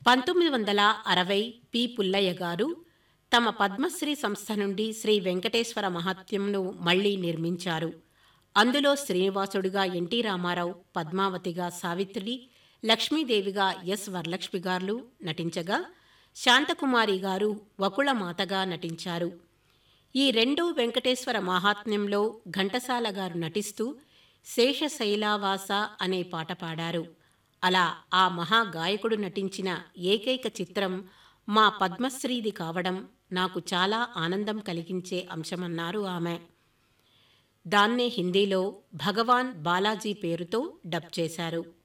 పంతొమ్మిది వందల అరవై పి పుల్లయ్య గారు తమ పద్మశ్రీ సంస్థ నుండి శ్రీ వెంకటేశ్వర మహాత్మ్యంను మళ్లీ నిర్మించారు అందులో శ్రీనివాసుడిగా ఎన్టీ రామారావు పద్మావతిగా సావిత్రి లక్ష్మీదేవిగా ఎస్ వరలక్ష్మి గారు నటించగా శాంతకుమారి గారు వకుళమాతగా నటించారు ఈ రెండో వెంకటేశ్వర మహాత్మ్యంలో ఘంటసాల గారు నటిస్తూ శేషశైలావాస అనే పాట పాడారు అలా ఆ మహాగాయకుడు నటించిన ఏకైక చిత్రం మా పద్మశ్రీది కావడం నాకు చాలా ఆనందం కలిగించే అంశమన్నారు ఆమె దాన్నే హిందీలో భగవాన్ బాలాజీ పేరుతో డబ్ చేశారు